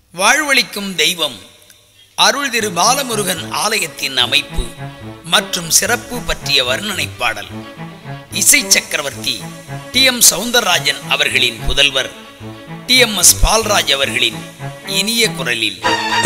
வாழ்வளிக்கும் தெய்வம் அருள் திரு பாலமுருகன் ஆலயத்தின் அமைப்பு மற்றும் சிறப்பு பற்றிய வர்ணனை பாடல் இசை சக்கரவர்த்தி டி எம் சவுந்தரராஜன் அவர்களின் புதல்வர் டி எம் எஸ் பால்ராஜ் அவர்களின் இனிய குரலில்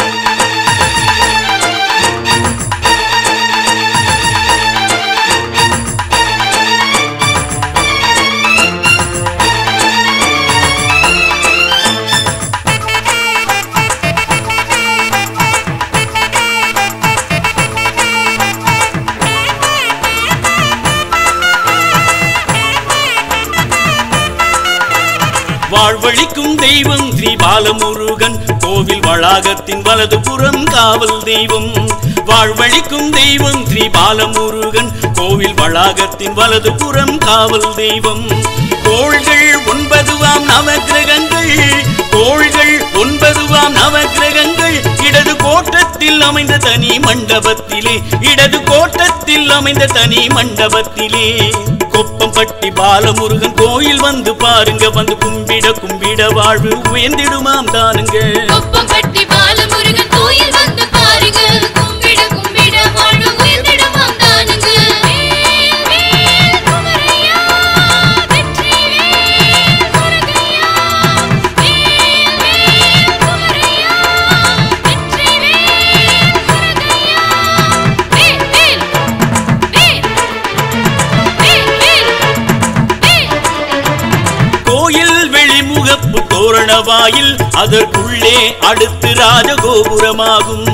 வாழ்வழிக்கும் தெய்வம் ஸ்ரீ பாலமுருகன் கோவில் வளாகத்தின் வலது புறம் காவல் தெய்வம் வாழ்வழிக்கும் தெய்வம் ஸ்ரீ பாலமுருகன் கோவில் வளாகத்தின் வலது புறம் காவல் தெய்வம் கோள்கள் ஒன்பதுவாம் நவக்கிரகங்கள் கோள்கள் ஒன்பதுவாம் நவக்கிரகங்கள் இடது கோட்டத்தில் அமைந்த தனி மண்டபத்திலே இடது கோட்டத்தில் அமைந்த தனி மண்டபத்திலே கொப்பம்பட்டி பாலமுருகன் கோயில் வந்து பாருங்க வந்து கும்பிட கும்பிட வாழ்வு உயர்ந்திடுமாம் தானுங்க கொப்பம்பட்டி பாலமுருகன் கோயில் வந்து பாருங்க கும்பிட கும்பிட வாழ்வு உயர்ந்திடுமாம் தானுங்க வேல், வேல், குமரையா, வெற்றிவேல், முருகையா. வேல், வேல், குமரையா, வெற்றிவேல், முருகையா. வேல், வேல், வேல், வேல், வேல், வேல். கோயில் வெளிமுகப்பு தோரண வாயில் அதற்குள்ளே அடுத்து ராஜகோபுரமாகும்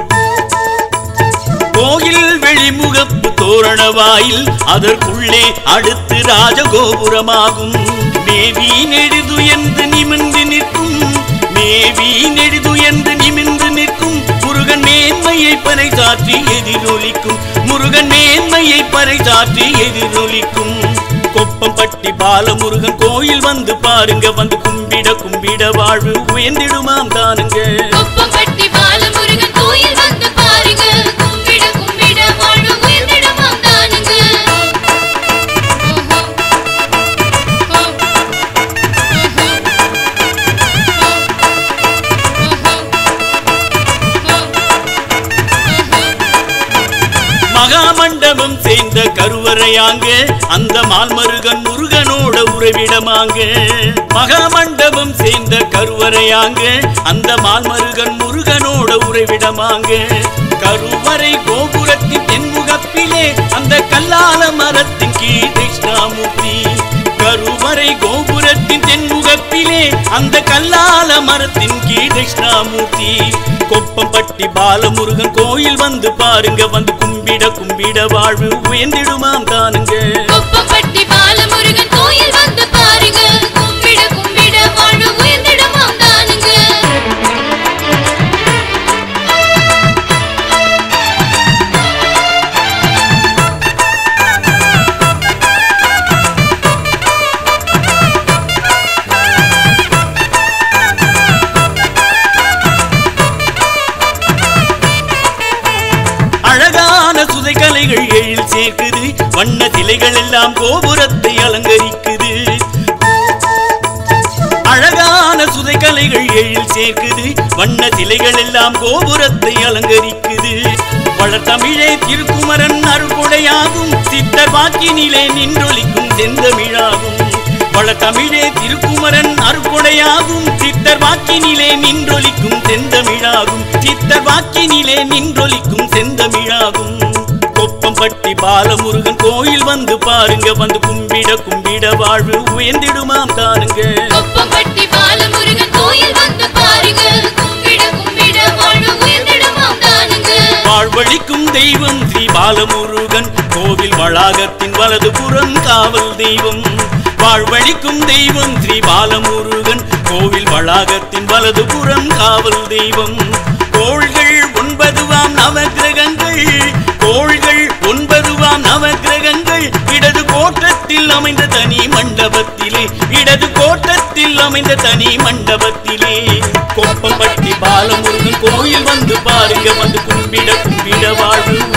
கோயில் வெளிமுகப்பு தோரண வாயில் அதற்குள்ளே அடுத்து ராஜகோபுரமாகும் மேவி நெடுதுயர்ந்து நிமிர்ந்து நிற்கும் மேவி நெடுதுயர்ந்து நிமிர்ந்து நிற்கும் முருகன் மேன்மையை பறைசாற்றி எதிரொலிக்கும் முருகன் மேன்மையை பறைசாற்றி எதிரொலிக்கும் கொப்பம்பட்டி பாலமுருகன் கோயில் வந்து பாருங்க வந்து கும்பிட கும்பிட வாழ்வு உயர்ந்திடுமாம் தானுங்க கொப்பம்பட்டி பாலமுருகன் கோயில் வந்து பாருங்க கும்பிட கும்பிட வாழ்வு உயர்ந்திடுமாம் தானுங்க ஓஹோ. ஓ. ஓஹோ. மகாமண்டபம் சேர்ந்த கருவறையாங்க அந்த மால்மருகன் முருகனோட உறவிடமாங்க மகாமண்டபம் சேர்ந்த கருவறையாங்க அந்த மால்மருகன் முருகனோட உறவிடமாங்க கருவறை கோபுரத்தின் தென்முகப்பிலே அந்த கல்லால மரத்தின் கீழ் கிருஷ்ணாமூர்த்தி கருவறை கோபுரத்தின் தென்முகப்பிலே அந்த கல்லால மரத்தின் கீழ் கிருஷ்ணாமூர்த்தி கொப்பம்பட்டி பாலமுருகன் கோயில் வந்து பாருங்க வந்து கும்பிட கும்பிட வாழ்வு உயர்ந்திடுமாம் தானுங்க கொப்பம்பட்டி பாலமுருகன் கோயில் வந்து பாருங்க கும்பிட கும்பிட வாழ்வு உயர்ந்திடுமாம் தானுங்க அழகான சுதை கலைகள் எழில் சேர்க்குது வண்ண சிலைகள் எல்லாம் கோபுரத்தை அலங்கரிக்குது அழகான சுதை கலைகள் எழில் சேர்க்குது வண்ண சிலைகள் எல்லாம் கோபுரத்தை அலங்கரிக்குது வளர்த்தமிழே திருக்குமரன் அருள்கொடையாகும் சித்தர் வாக்கினிலே நின்றொலிக்கும் செந்தமிழாகும் வளர்த்தமிழே திருக்குமரன் அருள்கொடையாகும் சித்தர் வாக்கினிலே நின்றொலிக்கும் செந்தமிழாகும் சித்தர் வாக்கினிலே நின்றொலிக்கும் செந்தமிழாகும் கொப்பம்பட்டி பாலமுருகன் கோயில் வந்து பாருங்க வந்து கும்பிட கும்பிட வாழ்வு உயர்ந்திடுமாம் தானுங்க கொப்பம்பட்டி பாலமுருகன் கோயில் வந்து பாருங்க கும்பிட கும்பிட வாழ்வு உயர்ந்திடுமாம் தானுங்க வாழ்வழிக்கும் தெய்வம் ஸ்ரீ பாலமுருகன் கோவில் வளாகத்தின் வலது புறம் காவல் தெய்வம் வாழ்வழிக்கும் தெய்வம் ஸ்ரீ பாலமுருகன் கோவில் வளாகத்தின் வலது புறம் காவல் தெய்வம் கோள்கள் ஒன்பதுவாம் நவக்கிரகங்கள் கோள்கள் ஒன்பதுவாம் நவக்கிரகங்கள் இடது கோட்டத்தில் அமைந்த தனி மண்டபத்திலே இடது கோட்டத்தில் அமைந்த தனி மண்டபத்திலே கொப்பம்பட்டி பாலமுருகன் கோயில் வந்து பாருங்க வந்து கும்பிட கும்பிட வாழ்வு